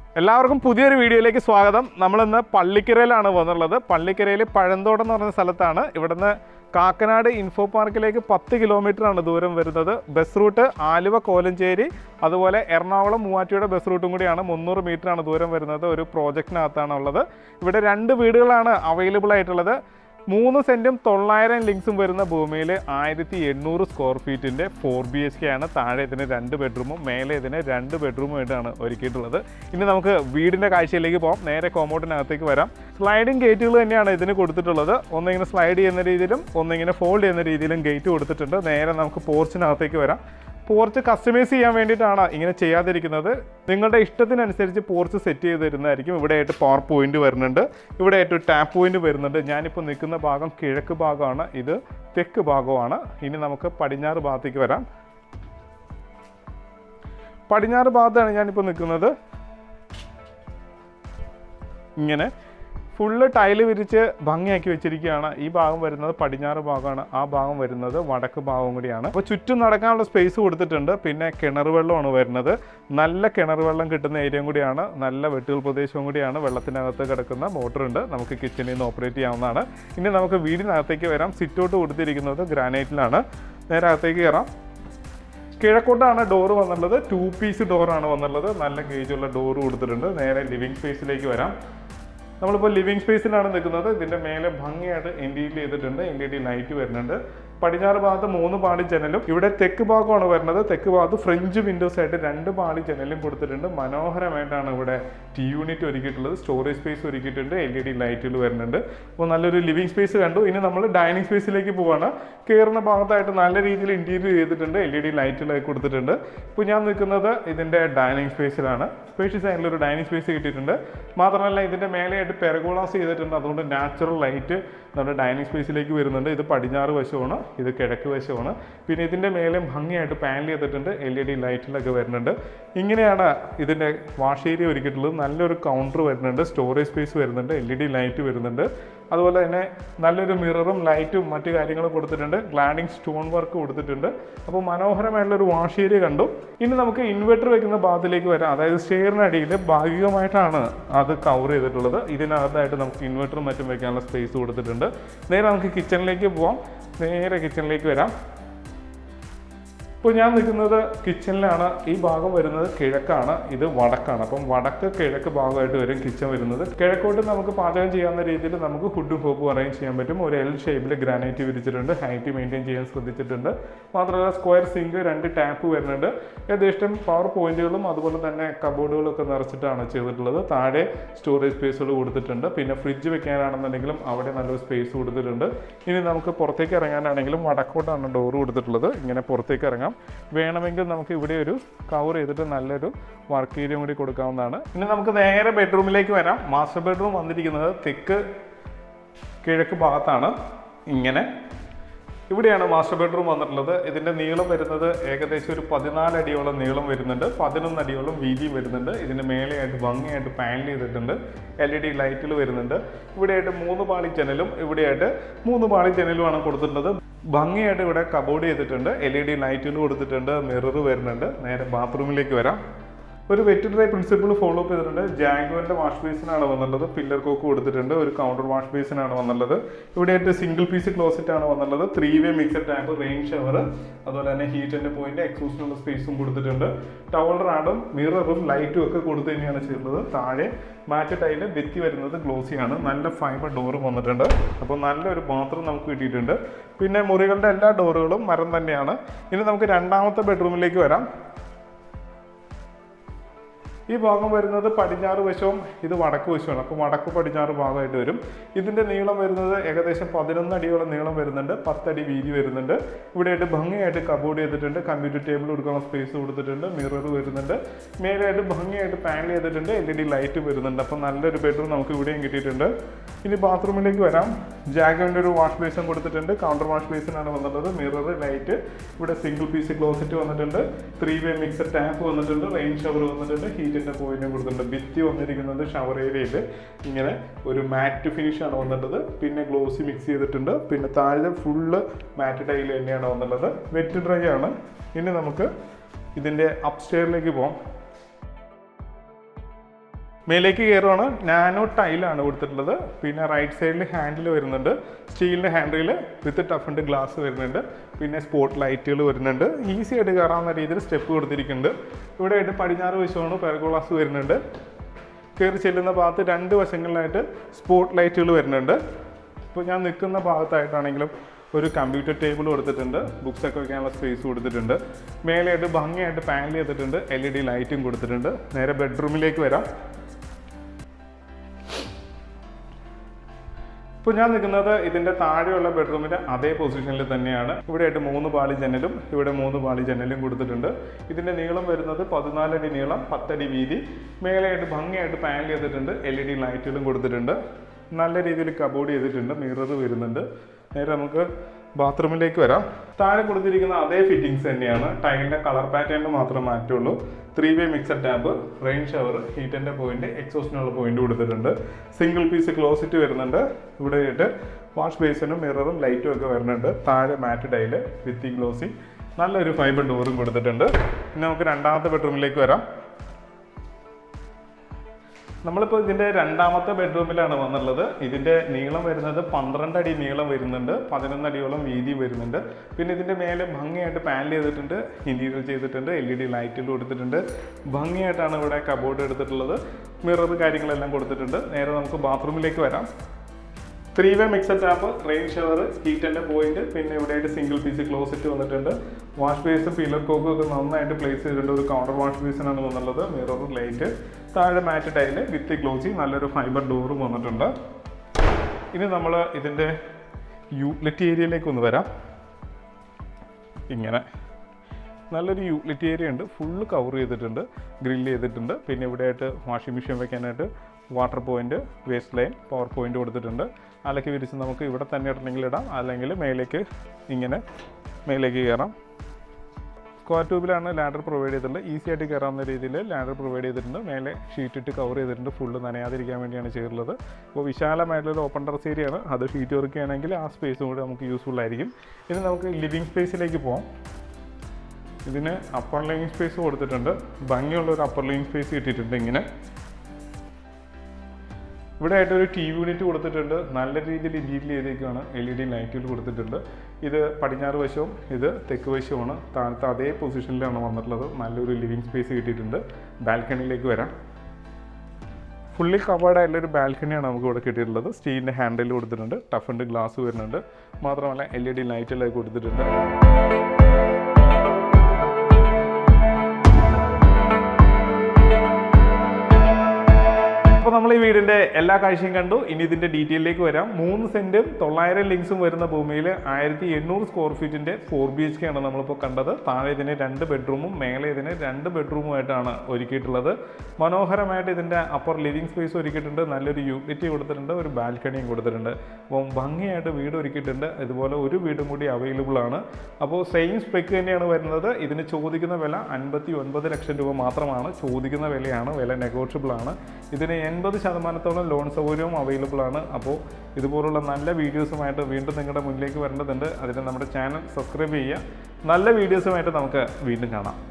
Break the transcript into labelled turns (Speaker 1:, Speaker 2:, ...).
Speaker 1: എല്ലാവർക്കും പുതിയൊരു വീഡിയോയിലേക്ക് സ്വാഗതം നമ്മളിന്ന് പള്ളിക്കരയിലാണ് വന്നുള്ളത് പള്ളിക്കരയിൽ പഴന്തോടം എന്ന് പറയുന്ന സ്ഥലത്താണ് ഇവിടുന്ന് കാക്കനാട് ഇൻഫോ പാർക്കിലേക്ക് പത്ത് കിലോമീറ്റർ ആണ് ദൂരം വരുന്നത് ബസ് റൂട്ട് ആലുവ കോലഞ്ചേരി അതുപോലെ എറണാകുളം മൂവാറ്റുപുഴ ബസ് റൂട്ടും കൂടിയാണ് മുന്നൂറ് മീറ്റർ ആണ് ദൂരം വരുന്നത് ഒരു പ്രോജക്റ്റിനകത്താണ് ഉള്ളത് ഇവിടെ രണ്ട് വീടുകളാണ് അവൈലബിൾ ആയിട്ടുള്ളത് മൂന്ന് സെന്റും തൊള്ളായിരം ലിങ്സും വരുന്ന ഭൂമിയിൽ ആയിരത്തി എണ്ണൂറ് സ്ക്വയർ ഫീറ്റിന്റെ ഫോർ ബി എച്ച് കെ ആണ് താഴെ ഇതിന് രണ്ട് ബെഡ്റൂമും മേലെ ഇതിന് രണ്ട് ബെഡ്റൂമും ആയിട്ടാണ് ഒരുക്കിയിട്ടുള്ളത് ഇനി നമുക്ക് വീടിന്റെ കാഴ്ചയിലേക്ക് പോകാം നേരെ കോമ്പൗണ്ടിനകത്തേക്ക് വരാം സ്ലൈഡിംഗ് ഗേറ്റുകൾ തന്നെയാണ് ഇതിന് കൊടുത്തിട്ടുള്ളത് ഒന്നിങ്ങനെ സ്ലൈഡ് ചെയ്യുന്ന രീതിയിലും ഒന്നിങ്ങനെ ഫോൾഡ് ചെയ്യുന്ന രീതിയിലും ഗേറ്റ് കൊടുത്തിട്ടുണ്ട് നേരെ നമുക്ക് പോർച്ചിനകത്തേക്ക് വരാം പോർച്ച് കസ്റ്റമൈസ് ചെയ്യാൻ വേണ്ടിയിട്ടാണ് ഇങ്ങനെ ചെയ്യാതിരിക്കുന്നത് നിങ്ങളുടെ ഇഷ്ടത്തിനനുസരിച്ച് പോർച്ച് സെറ്റ് ചെയ്ത് തരുന്നതായിരിക്കും ഇവിടെ ആയിട്ട് പവർ പോയിന്റ് വരുന്നുണ്ട് ഇവിടെ ആയിട്ട് ടാപ്പ് പോയിന്റ് വരുന്നുണ്ട് ഞാനിപ്പോൾ നിൽക്കുന്ന ഭാഗം കിഴക്ക് ഭാഗമാണ് ഇത് തെക്ക് ഭാഗമാണ് ഇനി നമുക്ക് പടിഞ്ഞാറ് ഭാഗത്തേക്ക് വരാം പടിഞ്ഞാറ് ഭാഗത്താണ് ഞാനിപ്പോൾ നിൽക്കുന്നത് ഇങ്ങനെ ഫുള്ള് ടൈല് വിരിച്ച് ഭംഗിയാക്കി വെച്ചിരിക്കുകയാണ് ഈ ഭാഗം വരുന്നത് പടിഞ്ഞാറ് ഭാഗമാണ് ആ ഭാഗം വരുന്നത് വടക്ക് ഭാഗം കൂടിയാണ് അപ്പോൾ ചുറ്റും നടക്കാനുള്ള സ്പേസ് കൊടുത്തിട്ടുണ്ട് പിന്നെ കിണർ വെള്ളമാണ് വരുന്നത് നല്ല കിണർ വെള്ളം കിട്ടുന്ന ഏരിയയും കൂടിയാണ് നല്ല വെട്ടുകൾ പ്രദേശവും കൂടിയാണ് വെള്ളത്തിനകത്ത് കിടക്കുന്ന മോട്ടറുണ്ട് നമുക്ക് കിച്ചണിൽ നിന്ന് ഓപ്പറേറ്റ് ചെയ്യാവുന്നതാണ് ഇനി നമുക്ക് വീടിനകത്തേക്ക് വരാം സിറ്റൗട്ട് കൊടുത്തിരിക്കുന്നത് ഗ്രാനൈറ്റിലാണ് നേരെ അകത്തേക്ക് കയറാം കിഴക്കോട്ടാണ് ഡോറ് വന്നുള്ളത് ടു പീസ് ഡോറാണ് വന്നുള്ളത് നല്ല ഗേജുള്ള ഡോറ് കൊടുത്തിട്ടുണ്ട് നേരെ ലിവിങ് സ്പേസിലേക്ക് വരാം നമ്മളിപ്പോൾ ലിവിങ് സ്പേസിലാണ് നിൽക്കുന്നത് ഇതിൻ്റെ മേലെ ഭംഗിയായിട്ട് ഇൻറ്റീരിയൽ ചെയ്തിട്ടുണ്ട് എൽ ഇ ഡി ലൈറ്റ് വരുന്നുണ്ട് പടിഞ്ഞാറ് ഭാഗത്ത് മൂന്ന് പാളി ജനലും ഇവിടെ തെക്ക് ഭാഗമാണ് വരുന്നത് തെക്ക് ഭാഗത്ത് ഫ്രഞ്ച് വിൻഡോസ് ആയിട്ട് രണ്ട് പാളി ജനലും കൊടുത്തിട്ടുണ്ട് മനോഹരമായിട്ടാണ് ഇവിടെ ടി യൂണിറ്റ് ഒരുക്കിയിട്ടുള്ളത് സ്റ്റോറേജ് സ്പേസ് ഒരുക്കിയിട്ടുണ്ട് എൽ ഇ ഡി ലൈറ്റുകൾ വരുന്നുണ്ട് അപ്പോൾ നല്ലൊരു ലിവിങ് സ്പേസ് കണ്ടു ഇനി നമ്മൾ ഡൈനിങ് സ്പേസിലേക്ക് പോവാണ് കയറുന്ന ഭാഗത്തായിട്ട് നല്ല രീതിയിൽ ഇൻറ്റീരിയർ ചെയ്തിട്ടുണ്ട് എൽ ഇ ഡി ലൈറ്റുകളൊക്കെ കൊടുത്തിട്ടുണ്ട് ഇപ്പോൾ ഞാൻ നിൽക്കുന്നത് ഇതിൻ്റെ ഡൈനിങ് സ്പേസിലാണ് സ്പേഷ്യസ് ആയിട്ടുള്ള ഒരു ഡൈനിങ് സ്പേസ് കിട്ടിയിട്ടുണ്ട് മാത്രമല്ല ഇതിൻ്റെ മേലെയായിട്ട് പെരഗോളാസ് ചെയ്തിട്ടുണ്ട് അതുകൊണ്ട് നാച്ചുറൽ ലൈറ്റ് നമ്മുടെ ഡൈനിങ് സ്പേസിലേക്ക് വരുന്നുണ്ട് ഇത് പടിഞ്ഞാറ് വശമാണ് ഇത് കിഴക്ക് വശമാണ് പിന്നെ ഇതിൻ്റെ മേലെ ഭംഗിയായിട്ട് പാനൽ ചെയ്തിട്ടുണ്ട് എൽ ഇ ഡി ലൈറ്റിലൊക്കെ വരുന്നുണ്ട് ഇങ്ങനെയാണ് ഇതിൻ്റെ വാഷ് ഏരിയ ഒരുക്കിയിട്ടുള്ളത് നല്ലൊരു കൗണ്ടർ വരുന്നുണ്ട് സ്റ്റോറേജ് സ്പേസ് വരുന്നുണ്ട് എൽ ഇ ഡി ലൈറ്റ് വരുന്നുണ്ട് അതുപോലെ തന്നെ നല്ലൊരു മിററും ലൈറ്റും മറ്റു കാര്യങ്ങളും കൊടുത്തിട്ടുണ്ട് ഗ്ലാഡിങ് സ്റ്റോൺ വർക്ക് കൊടുത്തിട്ടുണ്ട് അപ്പോൾ മനോഹരമായിട്ടുള്ളൊരു വാഷ് ഏരിയ കണ്ടു ഇനി നമുക്ക് ഇൻവെർട്ടർ വെക്കുന്ന ഭാഗത്തിലേക്ക് വരാം അതായത് സ്റ്റെയറിനടിയിൽ ഭാഗികമായിട്ടാണ് അത് കവർ ചെയ്തിട്ടുള്ളത് ഇതിനകത്തായിട്ട് നമുക്ക് ഇൻവെർട്ടറും മറ്റും വെക്കാനുള്ള സ്പേസ് കൊടുത്തിട്ടുണ്ട് നേരെ നമുക്ക് കിച്ചണിലേക്ക് പോവാം നേരെ കിച്ചണിലേക്ക് വരാം ഇപ്പോൾ ഞാൻ നിൽക്കുന്നത് കിച്ചണിലാണ് ഈ ഭാഗം വരുന്നത് കിഴക്കാണ് ഇത് വടക്കാണ് അപ്പം വടക്ക് കിഴക്ക് ഭാഗമായിട്ട് വരും കിച്ചൺ വരുന്നത് കിഴക്കോട്ട് നമുക്ക് പാചകം ചെയ്യാവുന്ന രീതിയിൽ നമുക്ക് ഫുഡും ഹോപ്പും അറേഞ്ച് ചെയ്യാൻ പറ്റും ഒരു എൽ ഷേപ്പിൽ ഗ്രാനൈറ്റ് വിരിച്ചിട്ടുണ്ട് ഹൈറ്റ് മെയിൻറ്റെയിൻ ചെയ്യാൻ ശ്രദ്ധിച്ചിട്ടുണ്ട് മാത്രമല്ല സ്ക്വയർ സിങ്ക് രണ്ട് ടാപ്പ് വരുന്നുണ്ട് ഏകദേശം പവർ പോയിന്റുകളും അതുപോലെ തന്നെ കബോർഡുകളും ഒക്കെ നിറച്ചിട്ടാണ് ചെയ്തിട്ടുള്ളത് താഴെ സ്റ്റോറേജ് സ്പേസുകൾ കൊടുത്തിട്ടുണ്ട് പിന്നെ ഫ്രിഡ്ജ് വെക്കാനാണെന്നുണ്ടെങ്കിലും അവിടെ നല്ലൊരു സ്പേസ് കൊടുത്തിട്ടുണ്ട് ഇനി നമുക്ക് പുറത്തേക്ക് ഇറങ്ങാനാണെങ്കിലും വടക്കോട്ടാണ് ഡോറ് കൊടുത്തിട്ടുള്ളത് ഇങ്ങനെ പുറത്തേക്ക് ഇറങ്ങാം വേണമെങ്കിൽ നമുക്ക് ഇവിടെ ഒരു കവർ ചെയ്തിട്ട് നല്ലൊരു വർക്ക് ഏരിയ കൂടി കൊടുക്കാവുന്നതാണ് ഇനി നമുക്ക് നേരെ ബെഡ്റൂമിലേക്ക് വരാം മാസ്റ്റർ ബെഡ്റൂം വന്നിരിക്കുന്നത് തെക്ക് കിഴക്ക് ഭാഗത്താണ് ഇങ്ങനെ ഇവിടെയാണ് മാസ്റ്റർ ബെഡ്റൂം വന്നിട്ടുള്ളത് ഇതിന്റെ നീളം വരുന്നത് ഏകദേശം ഒരു പതിനാല് അടിയോളം നീളം വരുന്നുണ്ട് പതിനൊന്ന് അടിയോളം വീതിയും വരുന്നുണ്ട് ഇതിന് മേലെയായിട്ട് ഭംഗിയായിട്ട് പാനൽ ചെയ്തിട്ടുണ്ട് എൽ ഇ ഡി ലൈറ്റുകൾ വരുന്നുണ്ട് ഇവിടെയായിട്ട് മൂന്ന് പാളി ജനലും ഇവിടെയായിട്ട് മൂന്ന് പാളി ജനലുമാണ് കൊടുത്തിട്ടുള്ളത് ഭംഗിയായിട്ട് ഇവിടെ കബോർഡ് ചെയ്തിട്ടുണ്ട് എൽ ഇ ഡി ലൈറ്റുകൾ കൊടുത്തിട്ടുണ്ട് മിറർ വരുന്നുണ്ട് നേരെ ബാത്റൂമിലേക്ക് വരാം ഒരു wet dry principle follow up ചെയ്തിട്ടുണ്ട് ജാഗ്വറിന്റെ വാഷ് ബേസിനാണ് വന്നുള്ളത് പില്ലർ കോക്ക് കൊടുത്തിട്ടുണ്ട് ഒരു കൗണ്ടർ വാഷ് ബേസിനാണ് വന്നുള്ളത് ഇവിടെയായിട്ട് സിംഗിൾ പീസ് ക്ലോസറ്റ് ആണ് വന്നുള്ളത് three way mixed tap rain shower അതുപോലെ തന്നെ ഹീറ്റിന്റെ പോയിന്റ് എക്സോസ്റ്റിനുള്ള സ്പേസും കൊടുത്തിട്ടുണ്ട് ടവൽ റാഡും മിററും ലൈറ്റും ഒക്കെ കൊടുത്തു തന്നെയാണ് ചെയ്തത് താഴെ മാറ്റ് ടൈല് ഭിത്തി വരുന്നത് ഗ്ലോസിയാണ് നല്ല ഫൈബർ ഡോറും വന്നിട്ടുണ്ട് അപ്പോൾ നല്ലൊരു ബാത്റൂം നമുക്ക് കിട്ടിയിട്ടുണ്ട് പിന്നെ മുറികളുടെ എല്ലാ ഡോറുകളും മരം തന്നെയാണ് ഇനി നമുക്ക് രണ്ടാമത്തെ ബെഡ്റൂമിലേക്ക് വരാം ഈ ഭാഗം വരുന്നത് പടിഞ്ഞാറ് വശവും ഇത് വടക്ക് വശമാണ് അപ്പോൾ വടക്ക് പടിഞ്ഞാറ് ഭാഗമായിട്ട് വരും ഇതിൻ്റെ നീളം വരുന്നത് ഏകദേശം പതിനൊന്ന് അടിയോളം നീളം വരുന്നുണ്ട് പത്തടി വീതി വരുന്നുണ്ട് ഇവിടെയായിട്ട് ഭംഗിയായിട്ട് കബോർഡ് ചെയ്തിട്ടുണ്ട് കമ്പ്യൂട്ടർ ടേബിൾ കൊടുക്കാനുള്ള സ്പേസ് കൊടുത്തിട്ടുണ്ട് മിറർ വരുന്നുണ്ട് മേലെയായിട്ട് ഭംഗിയായിട്ട് പാനൽ ചെയ്തിട്ടുണ്ട് എൽ ഇ ഡി ലൈറ്റ് വരുന്നുണ്ട് അപ്പോൾ നല്ലൊരു ബെഡ്റൂം നമുക്ക് ഇവിടെയും കിട്ടിയിട്ടുണ്ട് ഇനി ബാത്റൂമിലേക്ക് വരാം ജാഗോൻ്റെ ഒരു വാഷ് ബേസും കൊടുത്തിട്ടുണ്ട് കൗണ്ടർ വാഷ് ബേസിനാണ് വന്നിട്ടുള്ളത് മിറർ ലൈറ്റ് ഇവിടെ സിംഗിൾ പീസ് ക്ലോസറ്റ് വന്നിട്ടുണ്ട് ത്രീ വേ മിക്സർ ടാപ്പ് വന്നിട്ടുണ്ട് റെയിൻ ഷവർ വന്നിട്ടുണ്ട് ഹീറ്റിന്റെ പോയിന്റും കൊടുത്തിട്ടുണ്ട് ഭിത്തി വന്നിരിക്കുന്നത് ഷവർ ഏരിയയിൽ ഇങ്ങനെ ഒരു മാറ്റ് ഫിനിഷ് ആണ് വന്നിട്ടുള്ളത് പിന്നെ ഗ്ലോസി മിക്സ് ചെയ്തിട്ടുണ്ട് പിന്നെ താഴെ ഫുള്ള് മാറ്റ് ടൈൽ തന്നെയാണ് വന്നിട്ടുള്ളത് വെറ്റ് ഡ്രൈ ആണ് ഇനി നമുക്ക് ഇതിന്റെ അപ്സ്റ്റെയറിലേക്ക് പോകാം മേലേക്ക് കയറുവാണ് നാനോ ടൈലാണ് കൊടുത്തിട്ടുള്ളത് പിന്നെ റൈറ്റ് സൈഡിൽ ഹാൻഡിൽ വരുന്നുണ്ട് സ്റ്റീലിൻ്റെ ഹാൻഡിൽ വിത്ത് ടഫിൻ്റെ ഗ്ലാസ് വരുന്നുണ്ട് പിന്നെ സ്പോട്ട് ലൈറ്റുകൾ വരുന്നുണ്ട് ഈസി ആയിട്ട് കയറാവുന്ന രീതിയിൽ സ്റ്റെപ്പ് കൊടുത്തിരിക്കുന്നുണ്ട് ഇവിടെ ആയിട്ട് പടിഞ്ഞാറ് വശമാണ് പെർഗോളാസ് വരുന്നുണ്ട് കയറി ചെല്ലുന്ന ഭാഗത്ത് രണ്ട് വശങ്ങളിലായിട്ട് സ്പോട്ട് ലൈറ്റുകൾ വരുന്നുണ്ട് ഇപ്പോൾ ഞാൻ നിൽക്കുന്ന ഭാഗത്തായിട്ടാണെങ്കിലും ഒരു കമ്പ്യൂട്ടർ ടേബിൾ കൊടുത്തിട്ടുണ്ട് ബുക്സ് ഒക്കെ വെക്കാനുള്ള സ്പേസ് കൊടുത്തിട്ടുണ്ട് മേലെയായിട്ട് ഭംഗിയായിട്ട് പാനൽ ചെയ്തിട്ടുണ്ട് എൽ ഇ ഡി ലൈറ്റും കൊടുത്തിട്ടുണ്ട് നേരെ ബെഡ്റൂമിലേക്ക് വരാം ഇപ്പോൾ ഞാൻ നിൽക്കുന്നത് ഇതിൻ്റെ താഴെയുള്ള ബെഡ്റൂമിൻ്റെ അതേ പൊസിഷനിൽ തന്നെയാണ് ഇവിടെയായിട്ട് മൂന്ന് പാളി ജനലും ഇവിടെ മൂന്ന് പാളി ജനലും കൊടുത്തിട്ടുണ്ട് ഇതിൻ്റെ നീളം വരുന്നത് പതിനാലടി നീളം പത്തടി വീതി മേലെയായിട്ട് ഭംഗിയായിട്ട് പാനൽ ചെയ്തിട്ടുണ്ട് എൽ ഇ ഡി ലൈറ്റുകളും കൊടുത്തിട്ടുണ്ട് നല്ല രീതിയിൽ കബോർഡ് ചെയ്തിട്ടുണ്ട് മിറർ വരുന്നുണ്ട് നേരെ നമുക്ക് ബാത്റൂമിലേക്ക് വരാം താഴെ കൊടുത്തിരിക്കുന്ന അതേ ഫിറ്റിങ്സ് തന്നെയാണ് ടൈലിൻ്റെ കളർ പാറ്റേണിൽ മാത്രം മാറ്റുള്ളൂ three way mixer tap rain shower ഹീറ്റിൻ്റെ പോയിന്റ് എക്സോസ്റ്റിനുള്ള പോയിന്റ് കൊടുത്തിട്ടുണ്ട് സിംഗിൾ പീസ് ക്ലോസറ്റ് വരുന്നുണ്ട് ഇവിടെ ആയിട്ട് വാഷ് ബേസിനും മിററും ലൈറ്റും ഒക്കെ വരുന്നുണ്ട് താഴെ മാറ്റ് ടൈല് വിത്തി ഗ്ലോസി നല്ലൊരു ഫൈബർ ഡോറും കൊടുത്തിട്ടുണ്ട് ഇനി നമുക്ക് രണ്ടാമത്തെ ബെഡ്റൂമിലേക്ക് വരാം നമ്മളിപ്പോൾ ഇതിൻ്റെ രണ്ടാമത്തെ ബെഡ്റൂമിലാണ് വന്നുള്ളത് ഇതിൻ്റെ നീളം വരുന്നത് പന്ത്രണ്ട് അടി നീളം വരുന്നുണ്ട് പതിനൊന്ന് അടിയോളം വീതി വരുന്നുണ്ട് പിന്നെ ഇതിൻ്റെ മേലെ ഭംഗിയായിട്ട് പാനൽ ചെയ്തിട്ടുണ്ട് ഇൻറ്റീരിയർ ചെയ്തിട്ടുണ്ട് എൽ ഇ ഡി ലൈറ്റുകൾ കൊടുത്തിട്ടുണ്ട് ഭംഗിയായിട്ടാണ് ഇവിടെ കബോർഡ് എടുത്തിട്ടുള്ളത് മിറർ കാര്യങ്ങളെല്ലാം കൊടുത്തിട്ടുണ്ട് നേരെ നമുക്ക് ബാത്റൂമിലേക്ക് വരാം three way mixer tap rain shower ഹീറ്ററിൻ്റെ പോയിന്റ് പിന്നെ ഇവിടെയായിട്ട് സിംഗിൾ പീസ് ക്ലോസറ്റ് വന്നിട്ടുണ്ട് വാഷ് ബേസ് പില്ലർ കോക്കും ഒക്കെ നന്നായിട്ട് പ്ലേസ് ചെയ്തിട്ടുണ്ട് ഒരു കൗണ്ടർ വാഷ് ബേസിനാണ് വന്നുള്ളത് മിറർ ലൈറ്റ് താഴെ മാറ്റ് ടൈല് വിത്ത് ഗ്ലോസി നല്ലൊരു ഫൈബർ ഡോറും വന്നിട്ടുണ്ട് ഇനി നമ്മൾ ഇതിൻ്റെ യൂട്ടിലിറ്റി ഏരിയയിലേക്ക് ഒന്ന് വരാം ഇങ്ങനെ നല്ലൊരു യൂട്ടിലിറ്റി ഏരിയ ഉണ്ട് ഫുള്ള് കവർ ചെയ്തിട്ടുണ്ട് ഗ്രില്ല് ചെയ്തിട്ടുണ്ട് പിന്നെ ഇവിടെയായിട്ട് വാഷിംഗ് മെഷീൻ വെക്കാനായിട്ട് water point waste line power point കൊടുത്തിട്ടുണ്ട് അലക്കി വിരിച്ച് നമുക്ക് ഇവിടെ തന്നെ ഇടണമെങ്കിൽ ഇടാം അല്ലെങ്കിൽ മേലേക്ക് ഇങ്ങനെ മേലേക്ക് കയറാം സ്ക്വയർ ട്യൂബിലാണ് ലാഡർ പ്രൊവൈഡ് ചെയ്തിട്ടുള്ളത് ഈസി ആയിട്ട് കയറാവുന്ന രീതിയിൽ ലാഡർ പ്രൊവൈഡ് ചെയ്തിട്ടുണ്ട് മേലെ ഷീറ്റ് ഇട്ട് കവർ ചെയ്തിട്ടുണ്ട് ഫുള്ള് നനയാതിരിക്കാൻ വേണ്ടിയാണ് ചെയ്തിട്ടുള്ളത് അപ്പോൾ വിശാലമായിട്ടുള്ള ഓപ്പൺ ടെറസ് ഏരിയയാണ് അത് ഷീറ്റ് വർക്ക് ചെയ്യണമെങ്കിൽ ആ സ്പേസും കൂടി നമുക്ക് യൂസ്ഫുൾ ആയിരിക്കും ഇനി നമുക്ക് ലിവിങ് സ്പേസിലേക്ക് പോകാം ഇതിന് അപ്പർ ലിവിങ് സ്പേസ് കൊടുത്തിട്ടുണ്ട് ഭംഗിയുള്ള ഒരു അപ്പർ ലിവിങ് സ്പേസ് കിട്ടിയിട്ടുണ്ട് ഇങ്ങനെ ഇവിടെ ആയിട്ട് ഒരു ടി വി യൂണിറ്റ് കൊടുത്തിട്ടുണ്ട് നല്ല രീതിയിൽ ഇൻറ്റീരിയൽ ചെയ്തേക്കാണ് എൽ ഇ ഡി ലൈറ്റുകൾ കൊടുത്തിട്ടുണ്ട് ഇത് പടിഞ്ഞാറ് വശവും ഇത് തെക്ക് വശവുമാണ് താഴത്തെ അതേ പൊസിഷനിലാണ് വന്നിട്ടുള്ളത് നല്ലൊരു ലിവിങ് സ്പേസ് കിട്ടിയിട്ടുണ്ട് ബാൽക്കണിയിലേക്ക് വരാം ഫുള്ളി കവേർഡ് ആയിട്ടുള്ള ഒരു ബാൽക്കണിയാണ് നമുക്ക് ഇവിടെ കിട്ടിയിട്ടുള്ളത് സ്റ്റീലിൻ്റെ ഹാൻഡിൽ കൊടുത്തിട്ടുണ്ട് ടഫിൻ്റെ ഗ്ലാസ് വരുന്നുണ്ട് മാത്രമല്ല എൽ ഇ ഡി ലൈറ്റെല്ലാം കൊടുത്തിട്ടുണ്ട് അപ്പോൾ നമ്മൾ ഈ വീടിന്റെ എല്ലാ കാഴ്ചയും കണ്ടു ഇനി ഇതിന്റെ ഡീറ്റെയിലേക്ക് വരാം മൂന്ന് സെന്റും തൊള്ളായിരം ലിങ്സും വരുന്ന ഭൂമിയിൽ ആയിരത്തി എണ്ണൂറ് സ്ക്വയർ ഫീറ്റിന്റെ ഫോർ ബി എച്ച് കെ ആണ് നമ്മളിപ്പോൾ കണ്ടത് താഴെ ഇതിന് രണ്ട് ബെഡ്റൂമും മേലെ ഇതിന് രണ്ട് ബെഡ്റൂമുമായിട്ടാണ് ഒരുക്കിയിട്ടുള്ളത് മനോഹരമായിട്ട് ഇതിന്റെ അപ്പർ ലിവിംഗ് സ്പേസ് ഒരുക്കിയിട്ടുണ്ട് നല്ലൊരു യൂട്ടിലിറ്റി കൊടുത്തിട്ടുണ്ട് ഒരു ബാൽക്കണിയും കൊടുത്തിട്ടുണ്ട് അപ്പം ഭംഗിയായിട്ട് വീട് ഒരുക്കിയിട്ടുണ്ട് ഇതുപോലെ ഒരു വീടും കൂടി അവൈലബിൾ ആണ് അപ്പോൾ സെയിം സ്പെക്ക് തന്നെയാണ് വരുന്നത് ഇതിന് ചോദിക്കുന്ന വില അൻപത്തി ഒൻപത് ലക്ഷം രൂപ മാത്രമാണ് ചോദിക്കുന്ന വിലയാണ് വില നെഗോഷ്യബിൾ ആണ് ഇതിന് എൺപത് ശതമാനത്തോളം ലോൺ സൗകര്യവും അവൈലബിൾ ആണ് അപ്പോൾ ഇതുപോലുള്ള നല്ല വീഡിയോസുമായിട്ട് വീണ്ടും നിങ്ങളുടെ മുന്നിലേക്ക് വരേണ്ടതുണ്ട് അതിന് നമ്മുടെ ചാനൽ സബ്സ്ക്രൈബ് ചെയ്യുക നല്ല വീഡിയോസുമായിട്ട് നമുക്ക് വീണ്ടും കാണാം